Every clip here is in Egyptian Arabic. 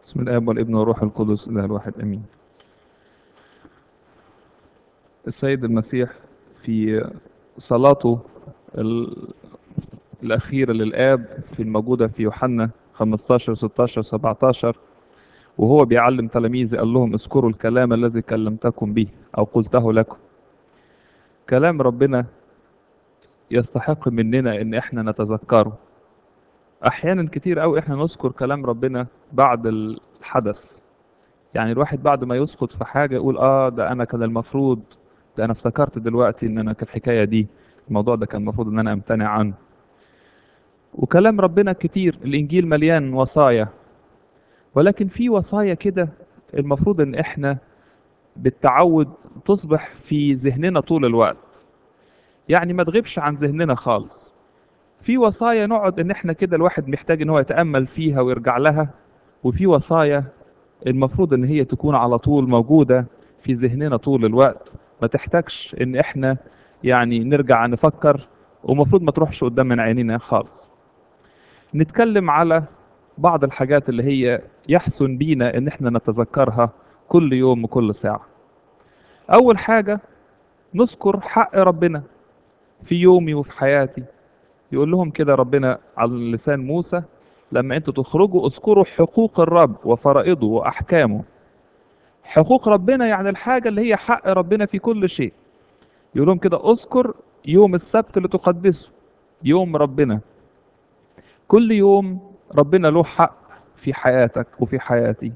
بسم الآب والابن والروح القدس إله الواحد أمين السيد المسيح في صلاته ال- الأخيرة للآب في الموجودة في يوحنا 15 16 17 وهو بيعلم تلاميذه قال لهم اذكروا الكلام الذي كلمتكم به أو قلته لكم كلام ربنا يستحق مننا إن إحنا نتذكره أحيانا كتير أوي إحنا نذكر كلام ربنا بعد الحدث يعني الواحد بعد ما يسقط في حاجة يقول آه ده أنا كان المفروض ده أنا افتكرت دلوقتي إن أنا كان الحكاية دي الموضوع ده كان المفروض إن أنا أمتنع عنه وكلام ربنا كتير الإنجيل مليان وصايا ولكن في وصايا كده المفروض إن إحنا بالتعود تصبح في ذهننا طول الوقت يعني ما تغيبش عن ذهننا خالص في وصايا نقعد ان احنا كده الواحد محتاج ان هو يتامل فيها ويرجع لها وفي وصايا المفروض ان هي تكون على طول موجوده في ذهننا طول الوقت ما تحتاجش ان احنا يعني نرجع نفكر ومفروض ما تروحش قدام من عينينا خالص نتكلم على بعض الحاجات اللي هي يحسن بينا ان احنا نتذكرها كل يوم وكل ساعه اول حاجه نذكر حق ربنا في يومي وفي حياتي يقول لهم كده ربنا على لسان موسى لما انتوا تخرجوا اذكروا حقوق الرب وفرائضه واحكامه حقوق ربنا يعني الحاجه اللي هي حق ربنا في كل شيء يقول لهم كده اذكر يوم السبت اللي تقدسه يوم ربنا كل يوم ربنا له حق في حياتك وفي حياتي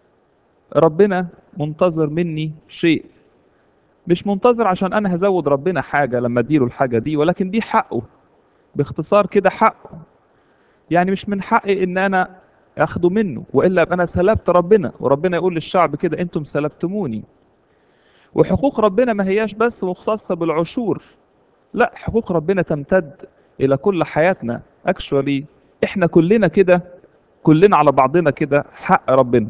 ربنا منتظر مني شيء مش منتظر عشان انا هزود ربنا حاجه لما اديله الحاجه دي ولكن دي حقه باختصار كده حقه يعني مش من حقي ان انا اخده منه والا ابقى انا سلبت ربنا وربنا يقول للشعب كده انتم سلبتموني وحقوق ربنا ما هياش بس مختصه بالعشور لا حقوق ربنا تمتد الى كل حياتنا اكشولي احنا كلنا كده كلنا على بعضنا كده حق ربنا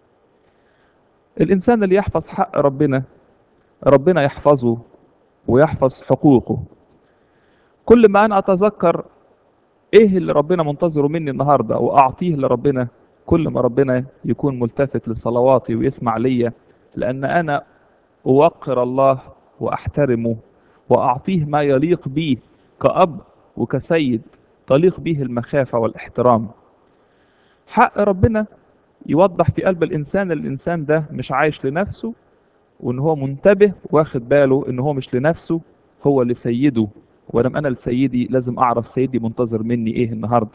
الانسان اللي يحفظ حق ربنا ربنا يحفظه ويحفظ حقوقه كل ما انا اتذكر ايه اللي ربنا منتظره مني النهارده واعطيه لربنا كل ما ربنا يكون ملتفت لصلواتي ويسمع ليا لان انا اوقر الله واحترمه واعطيه ما يليق به كاب وكسيد تليق به المخافه والاحترام حق ربنا يوضح في قلب الانسان الانسان ده مش عايش لنفسه وان هو منتبه واخد باله ان هو مش لنفسه هو لسيده ولما انا لسيدي لازم اعرف سيدي منتظر مني ايه النهارده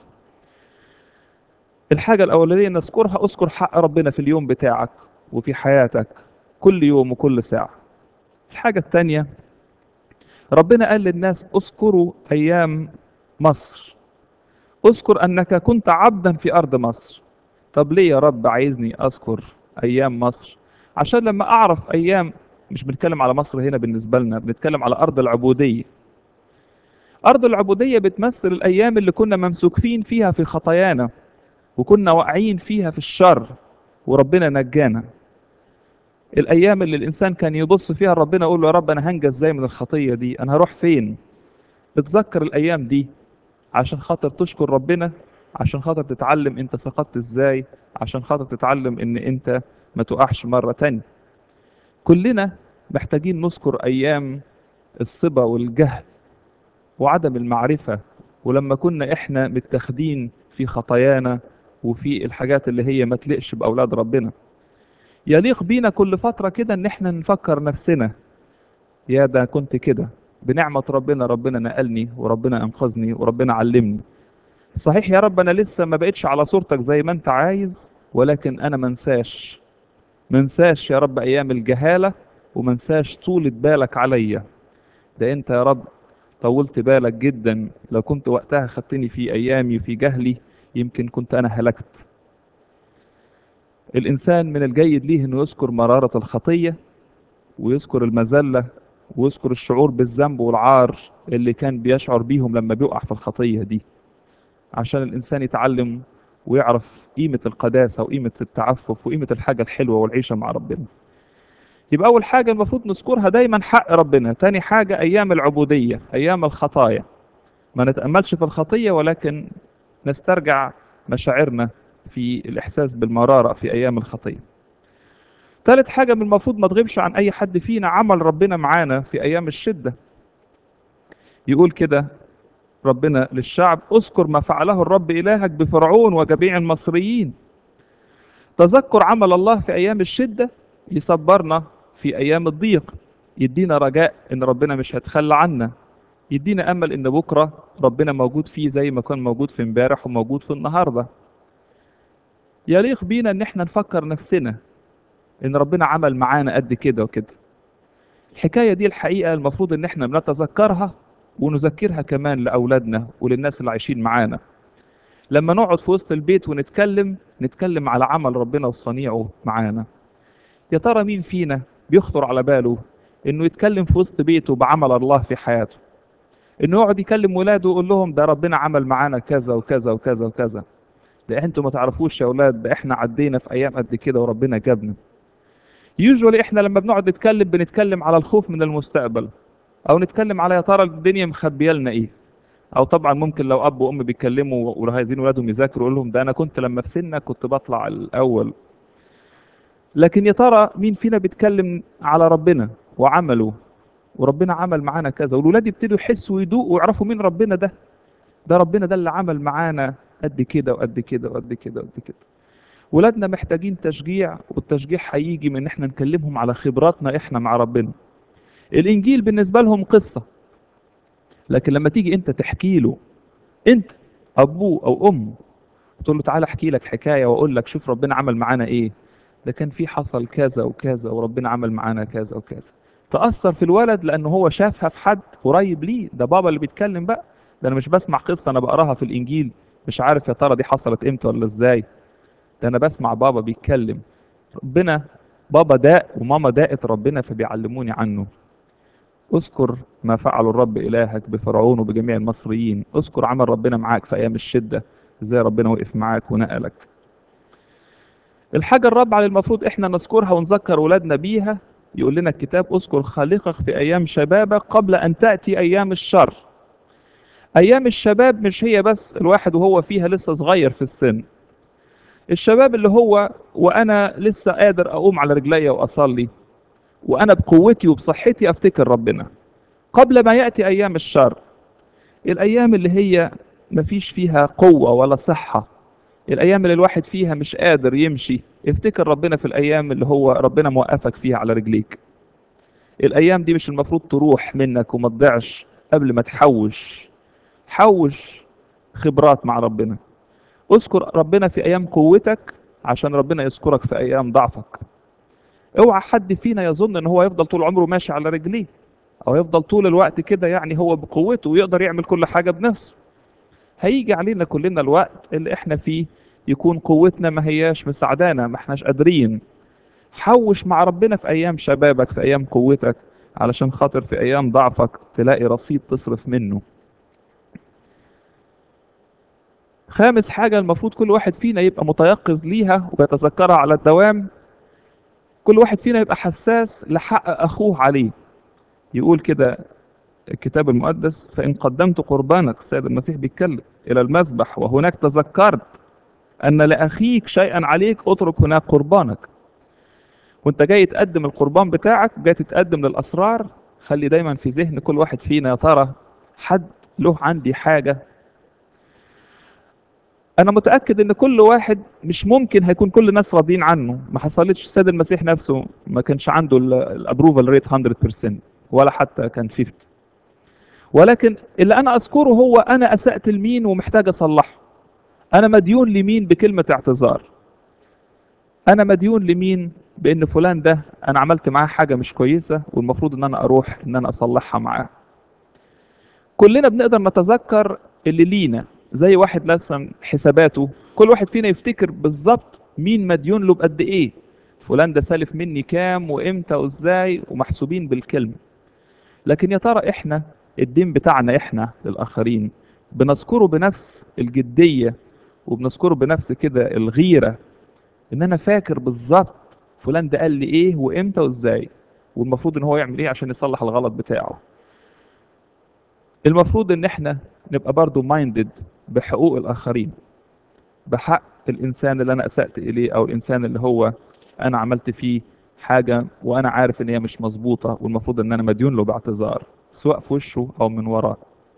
الحاجة الأولانية نذكرها اذكر حق ربنا في اليوم بتاعك وفي حياتك كل يوم وكل ساعة الحاجة التانية ربنا قال للناس اذكروا أيام مصر اذكر أنك كنت عبدا في أرض مصر طب ليه يا رب عايزني أذكر أيام مصر عشان لما أعرف أيام مش بنتكلم على مصر هنا بالنسبة لنا بنتكلم على أرض العبودية أرض العبودية بتمثل الأيام اللي كنا ممسوكين فيها في خطايانا وكنا واقعين فيها في الشر وربنا نجانا الأيام اللي الإنسان كان يبص فيها ربنا يقول له يا رب أنا هنجى إزاي من الخطية دي أنا هروح فين بتذكر الأيام دي عشان خاطر تشكر ربنا عشان خاطر تتعلم أنت سقطت إزاي عشان خاطر تتعلم إن أنت ما تقعش مرة تانية كلنا محتاجين نذكر أيام الصبا والجهل وعدم المعرفة ولما كنا احنا متاخدين في خطايانا وفي الحاجات اللي هي ما تليقش بأولاد ربنا يليق بينا كل فترة كده ان احنا نفكر نفسنا يا ده كنت كده بنعمة ربنا ربنا نقلني وربنا انقذني وربنا علمني صحيح يا رب انا لسه ما بقتش على صورتك زي ما انت عايز ولكن انا منساش منساش يا رب ايام الجهالة ومنساش طولة بالك عليا ده انت يا رب طولت بالك جدا لو كنت وقتها خدتني في ايامي في جهلي يمكن كنت انا هلكت الانسان من الجيد ليه انه يذكر مرارة الخطية ويذكر المذلة ويذكر الشعور بالذنب والعار اللي كان بيشعر بيهم لما بيقع في الخطية دي عشان الانسان يتعلم ويعرف قيمة القداسة وقيمة التعفف وقيمة الحاجة الحلوة والعيشة مع ربنا يبقى أول حاجة المفروض نذكرها دايما حق ربنا تاني حاجة أيام العبودية أيام الخطايا ما نتأملش في الخطية ولكن نسترجع مشاعرنا في الإحساس بالمرارة في أيام الخطية ثالث حاجة من المفروض ما تغيبش عن أي حد فينا عمل ربنا معانا في أيام الشدة يقول كده ربنا للشعب اذكر ما فعله الرب إلهك بفرعون وجميع المصريين تذكر عمل الله في أيام الشدة يصبرنا في أيام الضيق يدينا رجاء إن ربنا مش هيتخلى عنا يدينا أمل إن بكرة ربنا موجود فيه زي ما كان موجود في امبارح وموجود في النهاردة يليق بينا إن احنا نفكر نفسنا إن ربنا عمل معانا قد كده وكده الحكاية دي الحقيقة المفروض إن احنا بنتذكرها ونذكرها كمان لأولادنا وللناس اللي عايشين معانا لما نقعد في وسط البيت ونتكلم نتكلم على عمل ربنا وصنيعه معانا يا ترى مين فينا بيخطر على باله انه يتكلم في وسط بيته بعمل الله في حياته انه يقعد يكلم ولاده ويقول لهم ده ربنا عمل معانا كذا وكذا وكذا وكذا ده انتوا ما تعرفوش يا اولاد ده احنا عدينا في ايام قد كده وربنا جابنا يوجوالي احنا لما بنقعد نتكلم بنتكلم على الخوف من المستقبل او نتكلم على يا ترى الدنيا مخبيه لنا ايه او طبعا ممكن لو اب وام بيتكلموا وعايزين ولادهم يذاكروا يقول لهم ده انا كنت لما في سنك كنت بطلع الاول لكن يا ترى مين فينا بيتكلم على ربنا وعمله وربنا عمل معانا كذا والولاد يبتدوا يحسوا ويدوقوا ويعرفوا مين ربنا ده ده ربنا ده اللي عمل معانا قد كده وقد كده وقد كده وقد كده ولادنا محتاجين تشجيع والتشجيع هيجي من ان احنا نكلمهم على خبراتنا احنا مع ربنا الانجيل بالنسبه لهم قصه لكن لما تيجي انت تحكي له انت ابوه او امه تقول له تعالى احكي لك حكايه واقول لك شوف ربنا عمل معانا ايه ده كان في حصل كذا وكذا وربنا عمل معانا كذا وكذا تاثر في الولد لانه هو شافها في حد قريب ليه ده بابا اللي بيتكلم بقى ده انا مش بسمع قصه انا بقراها في الانجيل مش عارف يا ترى دي حصلت امتى ولا ازاي ده انا بسمع بابا بيتكلم ربنا بابا داء وماما داقت ربنا فبيعلموني عنه اذكر ما فعل الرب إلهك بفرعون وبجميع المصريين اذكر عمل ربنا معاك في أيام الشدة ازاي ربنا وقف معاك ونقلك الحاجة الرابعة اللي المفروض احنا نذكرها ونذكر ولادنا بيها يقول لنا الكتاب اذكر خالقك في أيام شبابك قبل أن تأتي أيام الشر أيام الشباب مش هي بس الواحد وهو فيها لسه صغير في السن الشباب اللي هو وأنا لسه قادر أقوم على رجلي وأصلي وانا بقوتي وبصحتي افتكر ربنا قبل ما ياتي ايام الشر الايام اللي هي مفيش فيها قوه ولا صحه الايام اللي الواحد فيها مش قادر يمشي افتكر ربنا في الايام اللي هو ربنا موقفك فيها على رجليك الايام دي مش المفروض تروح منك وما تضيعش قبل ما تحوش حوش خبرات مع ربنا اذكر ربنا في ايام قوتك عشان ربنا يذكرك في ايام ضعفك اوعى حد فينا يظن ان هو يفضل طول عمره ماشي على رجليه او يفضل طول الوقت كده يعني هو بقوته ويقدر يعمل كل حاجه بنفسه هيجي علينا كلنا الوقت اللي احنا فيه يكون قوتنا ما هياش مساعدانا ما احناش قادرين حوش مع ربنا في ايام شبابك في ايام قوتك علشان خاطر في ايام ضعفك تلاقي رصيد تصرف منه خامس حاجة المفروض كل واحد فينا يبقى متيقظ ليها ويتذكرها على الدوام كل واحد فينا يبقى حساس لحق اخوه عليه يقول كده الكتاب المقدس فان قدمت قربانك السيد المسيح بيتكلم الى المذبح وهناك تذكرت ان لاخيك شيئا عليك اترك هناك قربانك وانت جاي تقدم القربان بتاعك جاي تتقدم للاسرار خلي دايما في ذهن كل واحد فينا يا ترى حد له عندي حاجه انا متاكد ان كل واحد مش ممكن هيكون كل الناس راضيين عنه ما حصلتش السيد المسيح نفسه ما كانش عنده الابروفال ريت 100% ولا حتى كان 50 ولكن اللي انا اذكره هو انا اسات لمين ومحتاج اصلحه انا مديون لمين بكلمه اعتذار انا مديون لمين بان فلان ده انا عملت معاه حاجه مش كويسه والمفروض ان انا اروح ان انا اصلحها معاه كلنا بنقدر نتذكر اللي لينا زي واحد لسه حساباته كل واحد فينا يفتكر بالظبط مين مديون له بقد ايه فلان ده سالف مني كام وامتى وازاي ومحسوبين بالكلمه لكن يا ترى احنا الدين بتاعنا احنا للاخرين بنذكره بنفس الجديه وبنذكره بنفس كده الغيره ان انا فاكر بالظبط فلان ده قال لي ايه وامتى وازاي والمفروض ان هو يعمل ايه عشان يصلح الغلط بتاعه المفروض ان احنا نبقى برضو مايندد بحقوق الاخرين بحق الانسان اللي انا اسأت اليه او الانسان اللي هو انا عملت فيه حاجة وانا عارف ان هي مش مظبوطة والمفروض ان انا مديون له باعتذار سواء في وشه او من وراه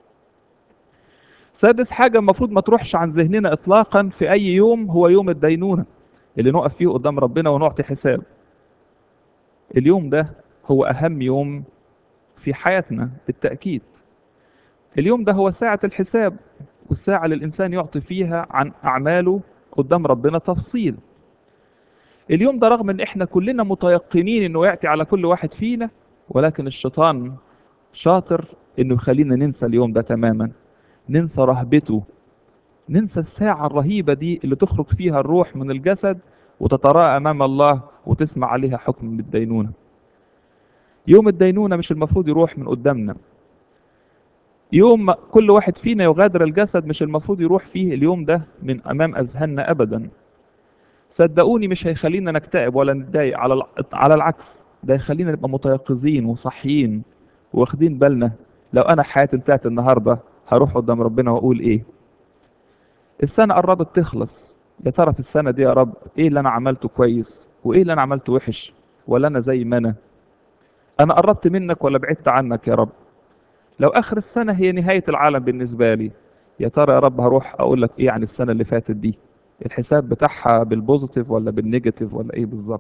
سادس حاجة المفروض ما تروحش عن ذهننا اطلاقا في اي يوم هو يوم الدينونة اللي نقف فيه قدام ربنا ونعطي حساب اليوم ده هو اهم يوم في حياتنا بالتأكيد اليوم ده هو ساعة الحساب والساعة اللي الإنسان يعطي فيها عن أعماله قدام ربنا تفصيل اليوم ده رغم ان احنا كلنا متيقنين انه يأتي على كل واحد فينا ولكن الشيطان شاطر انه يخلينا ننسى اليوم ده تماما ننسى رهبته ننسى الساعة الرهيبة دي اللي تخرج فيها الروح من الجسد وتتراءى أمام الله وتسمع عليها حكم بالدينونة يوم الدينونة مش المفروض يروح من قدامنا يوم ما كل واحد فينا يغادر الجسد مش المفروض يروح فيه اليوم ده من أمام أذهاننا أبدا صدقوني مش هيخلينا نكتئب ولا نتضايق على الع- على العكس ده يخلينا نبقى متيقظين وصحيين واخدين بالنا لو انا حياتي انتهت النهارده هروح قدام ربنا واقول ايه السنه قربت تخلص يا ترى في السنه دي يا رب ايه اللي انا عملته كويس وايه اللي انا عملته وحش ولا انا زي ما انا انا قربت منك ولا بعدت عنك يا رب لو اخر السنه هي نهايه العالم بالنسبه لي يا ترى يا رب هروح اقول لك ايه عن السنه اللي فاتت دي الحساب بتاعها بالبوزيتيف ولا بالنيجاتيف ولا ايه بالظبط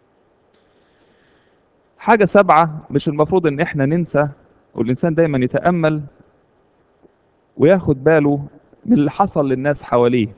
حاجة سبعة مش المفروض ان احنا ننسى والانسان دايما يتأمل وياخد باله من اللي حصل للناس حواليه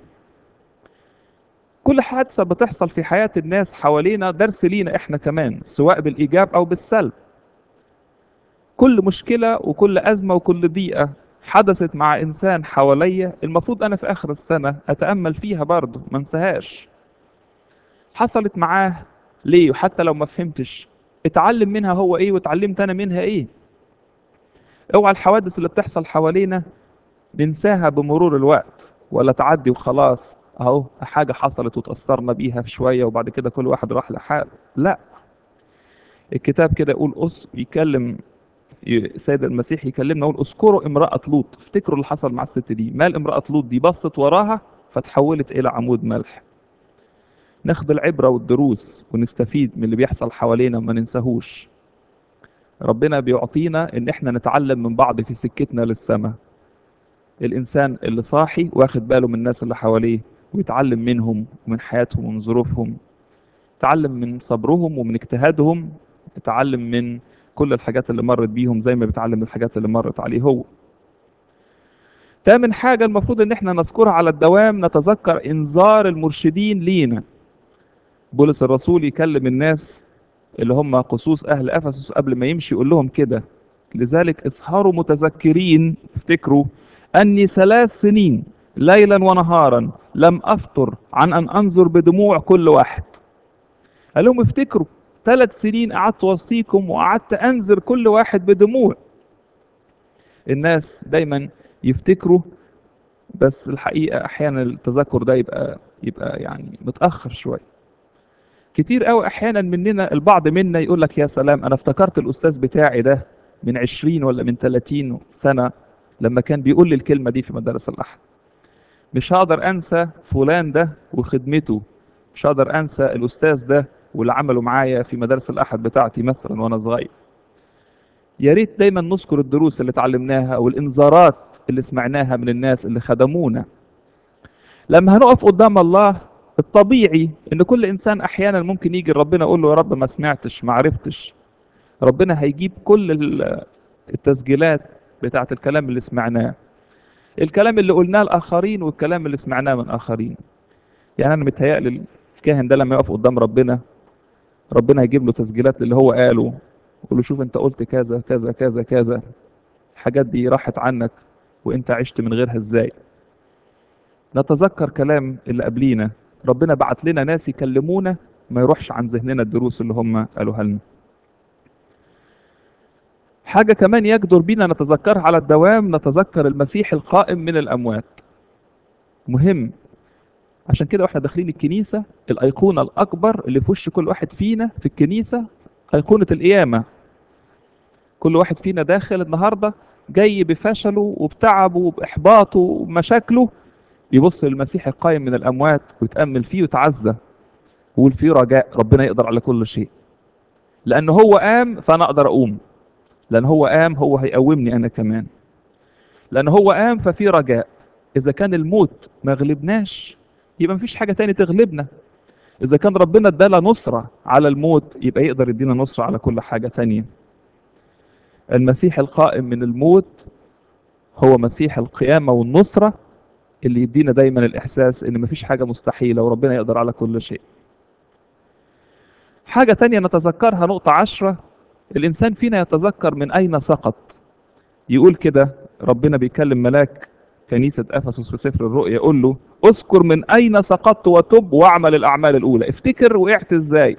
كل حادثة بتحصل في حياة الناس حوالينا درس لينا احنا كمان سواء بالإيجاب أو بالسلب كل مشكلة وكل أزمة وكل ضيقة حدثت مع إنسان حواليا المفروض أنا في آخر السنة أتأمل فيها برضه ما انساهاش حصلت معاه ليه وحتى لو ما فهمتش اتعلم منها هو ايه واتعلمت انا منها ايه اوعى الحوادث اللي بتحصل حوالينا ننساها بمرور الوقت ولا تعدي وخلاص اهو حاجة حصلت وتأثرنا بيها في شوية وبعد كده كل واحد راح لحاله لا الكتاب كده يقول أس يكلم السيد المسيح يكلمنا يقول اذكروا امرأة لوط افتكروا اللي حصل مع الست دي مال امرأة لوط دي بصت وراها فتحولت إلى عمود ملح ناخد العبرة والدروس ونستفيد من اللي بيحصل حوالينا وما ننساهوش ربنا بيعطينا ان احنا نتعلم من بعض في سكتنا للسماء الانسان اللي صاحي واخد باله من الناس اللي حواليه ويتعلم منهم ومن حياتهم ومن ظروفهم يتعلم من صبرهم ومن اجتهادهم يتعلم من كل الحاجات اللي مرت بيهم زي ما بيتعلم من الحاجات اللي مرت عليه هو تامن حاجة المفروض ان احنا نذكرها على الدوام نتذكر انذار المرشدين لينا بولس الرسول يكلم الناس اللي هم قصوص اهل افسس قبل ما يمشي يقول لهم كده لذلك اسهروا متذكرين افتكروا اني ثلاث سنين ليلا ونهارا لم افطر عن ان انظر بدموع كل واحد قال لهم افتكروا ثلاث سنين قعدت وسطيكم وقعدت انذر كل واحد بدموع الناس دايما يفتكروا بس الحقيقه احيانا التذكر ده يبقى يبقى يعني متاخر شويه كتير قوي احيانا مننا البعض منا يقول لك يا سلام انا افتكرت الاستاذ بتاعي ده من 20 ولا من 30 سنه لما كان بيقول لي الكلمه دي في مدارس الاحد مش هقدر انسى فلان ده وخدمته مش هقدر انسى الاستاذ ده واللي عمله معايا في مدارس الاحد بتاعتي مثلا وانا صغير يا ريت دايما نذكر الدروس اللي اتعلمناها والانذارات اللي سمعناها من الناس اللي خدمونا لما هنقف قدام الله الطبيعي ان كل انسان احيانا ممكن يجي ربنا يقول له يا رب ما سمعتش ما عرفتش ربنا هيجيب كل ال- التسجيلات بتاعه الكلام اللي سمعناه الكلام اللي قلناه الاخرين والكلام اللي سمعناه من اخرين يعني انا متهيألي الكاهن ده لما يقف قدام ربنا ربنا هيجيب له تسجيلات اللي هو قاله يقول له شوف انت قلت كذا كذا كذا كذا الحاجات دي راحت عنك وانت عشت من غيرها ازاي نتذكر كلام اللي قبلينا ربنا بعت لنا ناس يكلمونا ما يروحش عن ذهننا الدروس اللي هم قالوها لنا حاجة كمان يجدر بينا نتذكرها على الدوام نتذكر المسيح القائم من الأموات مهم عشان كده واحنا داخلين الكنيسة الأيقونة الأكبر اللي في وش كل واحد فينا في الكنيسة أيقونة القيامة كل واحد فينا داخل النهاردة جاي بفشله وبتعبه وبإحباطه ومشاكله يبص للمسيح القائم من الاموات ويتامل فيه ويتعزى ويقول فيه رجاء ربنا يقدر على كل شيء لان هو قام فانا اقدر اقوم لان هو قام هو هيقومني انا كمان لان هو قام ففي رجاء اذا كان الموت ما غلبناش يبقى مفيش حاجه تاني تغلبنا اذا كان ربنا ادانا نصره على الموت يبقى يقدر يدينا نصره على كل حاجه تانية المسيح القائم من الموت هو مسيح القيامه والنصره اللي يدينا دايما الاحساس ان مفيش حاجه مستحيله وربنا يقدر على كل شيء حاجه تانية نتذكرها نقطه عشرة الانسان فينا يتذكر من اين سقط يقول كده ربنا بيكلم ملاك كنيسة أفسس في سفر الرؤيا يقول له اذكر من أين سقطت وتب واعمل الأعمال الأولى افتكر وقعت إزاي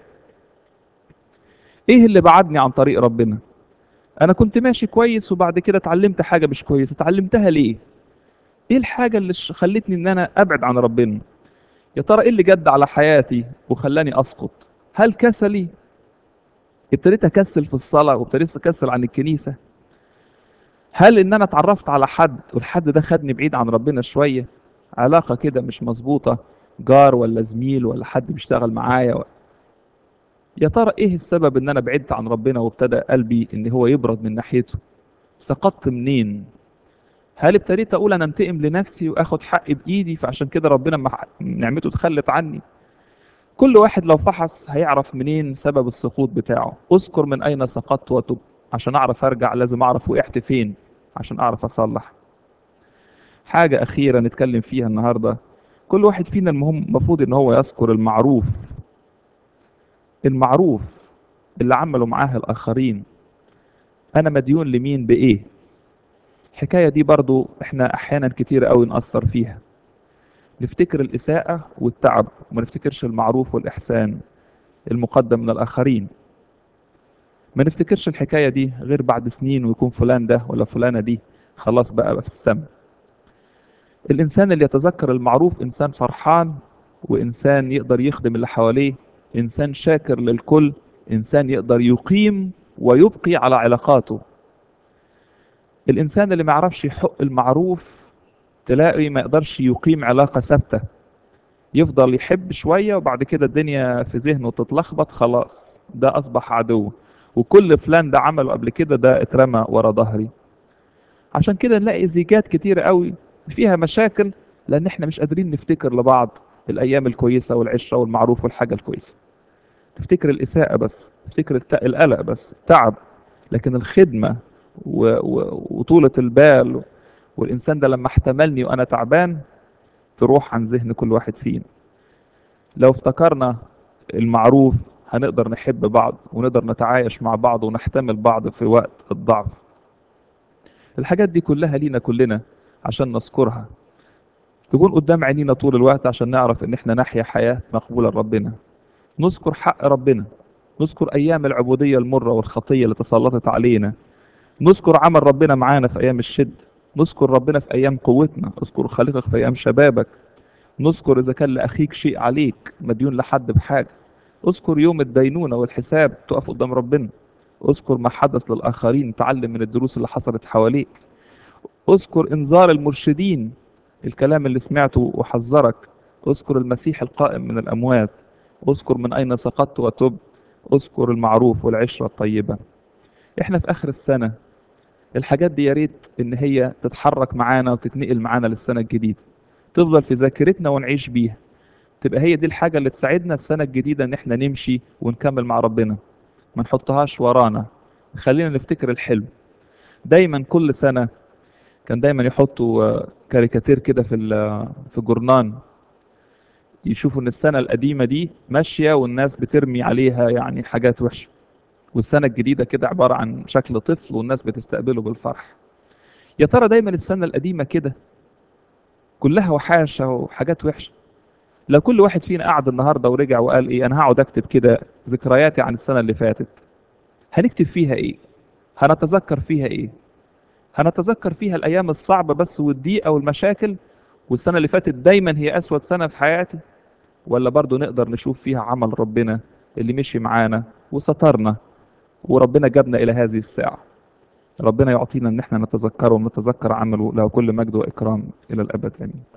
إيه اللي بعدني عن طريق ربنا أنا كنت ماشي كويس وبعد كده اتعلمت حاجة مش كويسة اتعلمتها ليه إيه الحاجة اللي ش- خلتني إن أنا أبعد عن ربنا يا ترى إيه اللي جد على حياتي وخلاني أسقط هل كسلي ابتديت أكسل في الصلاة وابتديت أكسل عن الكنيسة هل ان انا اتعرفت على حد والحد ده خدني بعيد عن ربنا شويه علاقه كده مش مظبوطه جار ولا زميل ولا حد بيشتغل معايا و... يا ترى ايه السبب ان انا بعدت عن ربنا وابتدى قلبي ان هو يبرد من ناحيته سقطت منين هل ابتديت اقول انا انتقم لنفسي واخد حقي بايدي فعشان كده ربنا مع... نعمته تخلت عني كل واحد لو فحص هيعرف منين سبب السقوط بتاعه اذكر من اين سقطت وتب عشان اعرف ارجع لازم اعرف وقعت فين عشان اعرف اصلح حاجة أخيرة نتكلم فيها النهاردة كل واحد فينا المهم المفروض إن هو يذكر المعروف المعروف اللي عملوا معاه الآخرين أنا مديون لمين بإيه الحكاية دي برضو إحنا أحيانا كتير قوي نأثر فيها نفتكر الإساءة والتعب وما نفتكرش المعروف والإحسان المقدم من الآخرين ما نفتكرش الحكاية دي غير بعد سنين ويكون فلان ده ولا فلانة دي خلاص بقى, بقى في السماء الإنسان اللي يتذكر المعروف إنسان فرحان وإنسان يقدر يخدم اللي حواليه إنسان شاكر للكل إنسان يقدر يقيم ويبقي على علاقاته الإنسان اللي ما يعرفش يحق المعروف تلاقي ما يقدرش يقيم علاقة ثابتة يفضل يحب شوية وبعد كده الدنيا في ذهنه تتلخبط خلاص ده أصبح عدو وكل فلان ده عمله قبل كده ده اترمى ورا ظهري عشان كده نلاقي زيجات كتير قوي فيها مشاكل لان احنا مش قادرين نفتكر لبعض الايام الكويسه والعشره والمعروف والحاجه الكويسه نفتكر الاساءه بس نفتكر الت- القلق بس التعب لكن الخدمه و... و... وطولة البال والإنسان ده لما احتملني وأنا تعبان تروح عن ذهن كل واحد فينا لو افتكرنا المعروف هنقدر نحب بعض ونقدر نتعايش مع بعض ونحتمل بعض في وقت الضعف الحاجات دي كلها لينا كلنا عشان نذكرها تكون قدام عينينا طول الوقت عشان نعرف ان احنا نحيا حياة مقبولة لربنا نذكر حق ربنا نذكر ايام العبودية المرة والخطية اللي تسلطت علينا نذكر عمل ربنا معانا في ايام الشد نذكر ربنا في ايام قوتنا اذكر خالقك في ايام شبابك نذكر اذا كان لاخيك شيء عليك مديون لحد بحاجة اذكر يوم الدينونة والحساب تقف قدام ربنا اذكر ما حدث للآخرين تعلم من الدروس اللي حصلت حواليك اذكر انذار المرشدين الكلام اللي سمعته وحذرك اذكر المسيح القائم من الأموات اذكر من أين سقطت وتب اذكر المعروف والعشرة الطيبة احنا في آخر السنة الحاجات دي يا ريت ان هي تتحرك معانا وتتنقل معانا للسنة الجديدة تفضل في ذاكرتنا ونعيش بيها تبقى هي دي الحاجة اللي تساعدنا السنة الجديدة ان احنا نمشي ونكمل مع ربنا ما نحطهاش ورانا خلينا نفتكر الحلو دايما كل سنة كان دايما يحطوا آه، كاريكاتير كده في ال- في الجورنان يشوفوا ان السنة القديمة دي ماشية والناس بترمي عليها يعني حاجات وحشة والسنة الجديدة كده عبارة عن شكل طفل والناس بتستقبله بالفرح يا ترى دايما السنة القديمة كده كلها وحاشة وحاجات وحشة لو كل واحد فينا قعد النهارده ورجع وقال ايه انا هقعد اكتب كده ذكرياتي عن السنه اللي فاتت هنكتب فيها ايه هنتذكر فيها ايه هنتذكر فيها الايام الصعبه بس والضيقه والمشاكل والسنه اللي فاتت دايما هي اسود سنه في حياتي ولا برضو نقدر نشوف فيها عمل ربنا اللي مشي معانا وسترنا وربنا جابنا الى هذه الساعه ربنا يعطينا ان احنا نتذكره ونتذكر عمله له كل مجد واكرام الى الابد امين